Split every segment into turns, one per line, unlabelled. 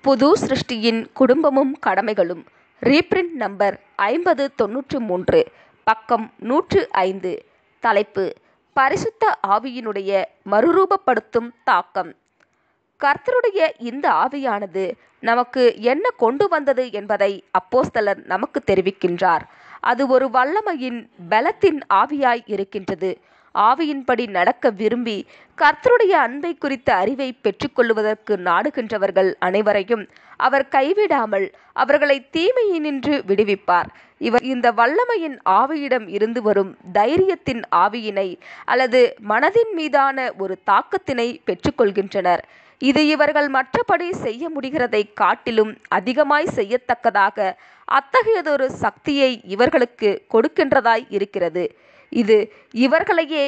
புது சிருஷ்டியின் குடும்பமும் கடமைகளும் reprint number ஐம்பது தொன்னூற்று மூன்று பக்கம் நூற்று ஐந்து தலைப்பு பரிசுத்த ஆவியினுடைய மறுரூபப்படுத்தும் தாக்கம் கர்த்தருடைய இந்த ஆவியானது நமக்கு என்ன கொண்டு வந்தது என்பதை அப்போஸ்தலர் நமக்கு தெரிவிக்கின்றார் அது ஒரு வல்லமையின் பலத்தின் ஆவியாய் இருக்கின்றது ஆவியின்படி நடக்க விரும்பி கர்த்தருடைய அன்பை குறித்த அறிவை பெற்றுக்கொள்வதற்கு நாடுகின்றவர்கள் அனைவரையும் அவர் கைவிடாமல் அவர்களை தீமையினின்று விடுவிப்பார் இவர் இந்த வல்லமையின் ஆவியிடம் இருந்து வரும் தைரியத்தின் ஆவியினை அல்லது மனதின் மீதான ஒரு தாக்கத்தினை பெற்றுக்கொள்கின்றனர் இது இவர்கள் மற்றபடி செய்ய முடிகிறதை காட்டிலும் அதிகமாய் செய்யத்தக்கதாக அத்தகையதொரு சக்தியை இவர்களுக்கு கொடுக்கின்றதாய் இருக்கிறது இது இவர்களையே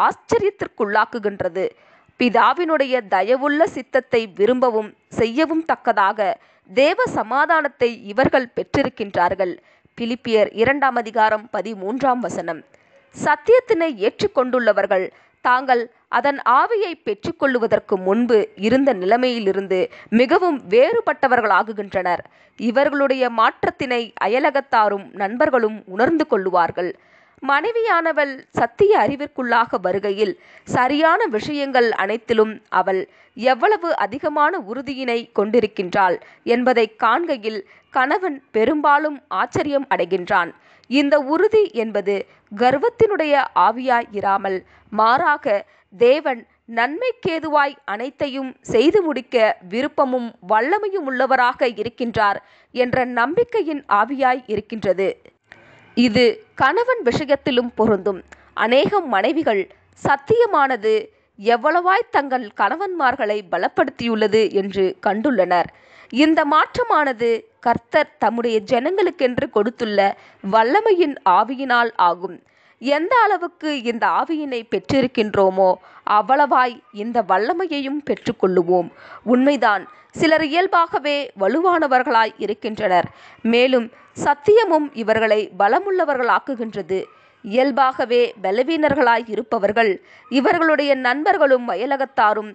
ஆச்சரியத்திற்குள்ளாக்குகின்றது பிதாவினுடைய தயவுள்ள சித்தத்தை விரும்பவும் செய்யவும் தக்கதாக தேவ சமாதானத்தை இவர்கள் பெற்றிருக்கின்றார்கள் பிலிப்பியர் இரண்டாம் அதிகாரம் பதிமூன்றாம் வசனம் சத்தியத்தினை ஏற்றுக்கொண்டுள்ளவர்கள் தாங்கள் அதன் ஆவியை பெற்றுக்கொள்ளுவதற்கு முன்பு இருந்த நிலைமையிலிருந்து மிகவும் வேறுபட்டவர்களாகுகின்றனர் இவர்களுடைய மாற்றத்தினை அயலகத்தாரும் நண்பர்களும் உணர்ந்து கொள்ளுவார்கள் மனைவியானவள் சத்திய அறிவிற்குள்ளாக வருகையில் சரியான விஷயங்கள் அனைத்திலும் அவள் எவ்வளவு அதிகமான உறுதியினை கொண்டிருக்கின்றாள் என்பதை காண்கையில் கணவன் பெரும்பாலும் ஆச்சரியம் அடைகின்றான் இந்த உறுதி என்பது கர்வத்தினுடைய ஆவியாய் இராமல் மாறாக தேவன் நன்மைக்கேதுவாய் அனைத்தையும் செய்து முடிக்க விருப்பமும் வல்லமையும் உள்ளவராக இருக்கின்றார் என்ற நம்பிக்கையின் ஆவியாய் இருக்கின்றது இது கணவன் விஷயத்திலும் பொருந்தும் அநேகம் மனைவிகள் சத்தியமானது எவ்வளவாய் தங்கள் கணவன்மார்களை பலப்படுத்தியுள்ளது என்று கண்டுள்ளனர் இந்த மாற்றமானது கர்த்தர் தம்முடைய ஜனங்களுக்கென்று கொடுத்துள்ள வல்லமையின் ஆவியினால் ஆகும் எந்த அளவுக்கு இந்த ஆவியினை பெற்றிருக்கின்றோமோ அவ்வளவாய் இந்த வல்லமையையும் பெற்றுக்கொள்ளுவோம் உண்மைதான் சிலர் இயல்பாகவே வலுவானவர்களாய் இருக்கின்றனர் மேலும் சத்தியமும் இவர்களை பலமுள்ளவர்களாக்குகின்றது இயல்பாகவே பலவீனர்களாய் இருப்பவர்கள் இவர்களுடைய நண்பர்களும் அயலகத்தாரும்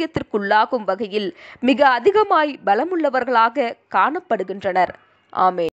ஆச்சரியத்திற்குள்ளாகும் வகையில் மிக அதிகமாய் பலமுள்ளவர்களாக காணப்படுகின்றனர் ஆமே